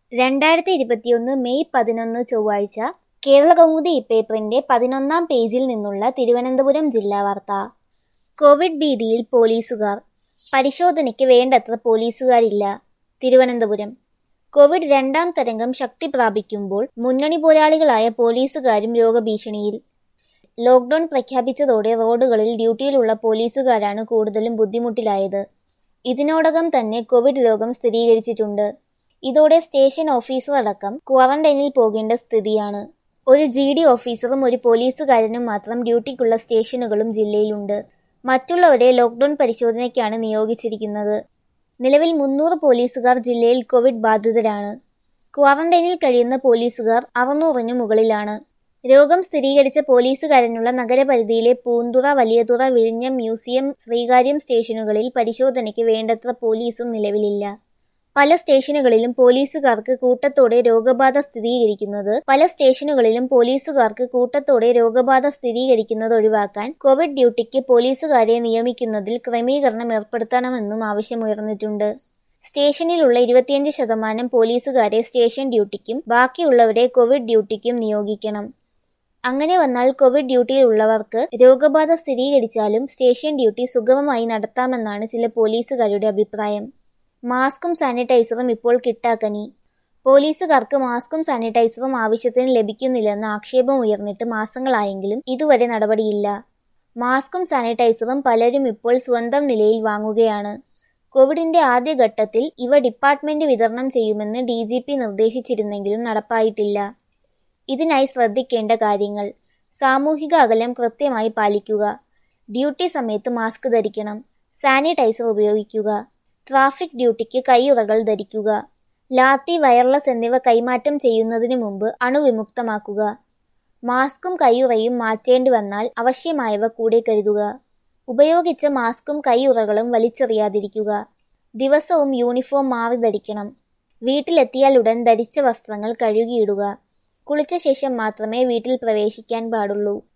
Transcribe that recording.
രണ്ടായിരത്തി ഇരുപത്തിയൊന്ന് മെയ് പതിനൊന്ന് ചൊവ്വാഴ്ച കേരളകൗമുദി ഇപ്പേപ്പറിന്റെ പതിനൊന്നാം പേജിൽ നിന്നുള്ള തിരുവനന്തപുരം ജില്ലാ വാർത്ത കോവിഡ് ഭീതിയിൽ പോലീസുകാർ പരിശോധനയ്ക്ക് വേണ്ടത്ര പോലീസുകാരില്ല തിരുവനന്തപുരം കോവിഡ് രണ്ടാം തരംഗം ശക്തി പ്രാപിക്കുമ്പോൾ മുന്നണി പോരാളികളായ പോലീസുകാരും രോഗഭീഷണിയിൽ ലോക്ക്ഡൌൺ പ്രഖ്യാപിച്ചതോടെ റോഡുകളിൽ ഡ്യൂട്ടിയിലുള്ള പോലീസുകാരാണ് കൂടുതലും ബുദ്ധിമുട്ടിലായത് ഇതിനോടകം തന്നെ കോവിഡ് രോഗം സ്ഥിരീകരിച്ചിട്ടുണ്ട് ഇതോടെ സ്റ്റേഷൻ ഓഫീസർ അടക്കം ക്വാറന്റൈനിൽ പോകേണ്ട സ്ഥിതിയാണ് ഒരു ജി ഡി ഓഫീസറും ഒരു പോലീസുകാരനും മാത്രം ഡ്യൂട്ടിക്കുള്ള സ്റ്റേഷനുകളും ജില്ലയിലുണ്ട് മറ്റുള്ളവരെ ലോക്ക്ഡൌൺ പരിശോധനയ്ക്കാണ് നിയോഗിച്ചിരിക്കുന്നത് നിലവിൽ മുന്നൂറ് പോലീസുകാർ ജില്ലയിൽ കോവിഡ് ബാധിതരാണ് ക്വാറന്റൈനിൽ കഴിയുന്ന പോലീസുകാർ അറുന്നൂറിനു മുകളിലാണ് രോഗം സ്ഥിരീകരിച്ച പോലീസുകാരനുള്ള നഗരപരിധിയിലെ പൂന്തുറ വലിയതുറ വിഴിഞ്ഞം മ്യൂസിയം ശ്രീകാര്യം സ്റ്റേഷനുകളിൽ പരിശോധനയ്ക്ക് വേണ്ടത്ര പോലീസും നിലവിലില്ല പല സ്റ്റേഷനുകളിലും പോലീസുകാർക്ക് കൂട്ടത്തോടെ രോഗബാധ സ്ഥിരീകരിക്കുന്നത് പല സ്റ്റേഷനുകളിലും പോലീസുകാർക്ക് കൂട്ടത്തോടെ രോഗബാധ സ്ഥിരീകരിക്കുന്നത് ഒഴിവാക്കാൻ കോവിഡ് ഡ്യൂട്ടിക്ക് പോലീസുകാരെ നിയമിക്കുന്നതിൽ ക്രമീകരണം ഏർപ്പെടുത്തണമെന്നും ആവശ്യമുയർന്നിട്ടുണ്ട് സ്റ്റേഷനിലുള്ള ഇരുപത്തിയഞ്ച് ശതമാനം പോലീസുകാരെ സ്റ്റേഷൻ ഡ്യൂട്ടിക്കും ബാക്കിയുള്ളവരെ കോവിഡ് ഡ്യൂട്ടിക്കും നിയോഗിക്കണം അങ്ങനെ വന്നാൽ കോവിഡ് ഡ്യൂട്ടിയിലുള്ളവർക്ക് രോഗബാധ സ്ഥിരീകരിച്ചാലും സ്റ്റേഷൻ ഡ്യൂട്ടി സുഗമമായി നടത്താമെന്നാണ് ചില പോലീസുകാരുടെ അഭിപ്രായം മാസ്കും സാനിറ്റൈസറും ഇപ്പോൾ കിട്ടാക്കനി പോലീസുകാർക്ക് മാസ്കും സാനിറ്റൈസറും ആവശ്യത്തിന് ലഭിക്കുന്നില്ലെന്ന ആക്ഷേപം ഉയർന്നിട്ട് മാസങ്ങളായെങ്കിലും ഇതുവരെ നടപടിയില്ല മാസ്കും സാനിറ്റൈസറും പലരും ഇപ്പോൾ സ്വന്തം നിലയിൽ വാങ്ങുകയാണ് കോവിഡിന്റെ ആദ്യഘട്ടത്തിൽ ഇവ ഡിപ്പാർട്ട്മെന്റ് വിതരണം ചെയ്യുമെന്ന് ഡി ജി പി നിർദ്ദേശിച്ചിരുന്നെങ്കിലും നടപ്പായിട്ടില്ല ഇതിനായി ശ്രദ്ധിക്കേണ്ട കാര്യങ്ങൾ സാമൂഹിക അകലം കൃത്യമായി പാലിക്കുക ഡ്യൂട്ടി സമയത്ത് മാസ്ക് ധരിക്കണം സാനിറ്റൈസർ ഉപയോഗിക്കുക ട്രാഫിക് ഡ്യൂട്ടിക്ക് കൈയുറകൾ ധരിക്കുക ലാത്തി വയർലെസ് എന്നിവ കൈമാറ്റം ചെയ്യുന്നതിന് മുമ്പ് അണുവിമുക്തമാക്കുക മാസ്കും കൈയുറയും മാറ്റേണ്ടി വന്നാൽ അവശ്യമായവ കൂടെ കരുതുക ഉപയോഗിച്ച മാസ്കും കൈയുറകളും വലിച്ചെറിയാതിരിക്കുക ദിവസവും യൂണിഫോം മാറി ധരിക്കണം വീട്ടിലെത്തിയാൽ ഉടൻ ധരിച്ച വസ്ത്രങ്ങൾ കഴുകിയിടുക കുളിച്ച ശേഷം മാത്രമേ വീട്ടിൽ പ്രവേശിക്കാൻ പാടുള്ളൂ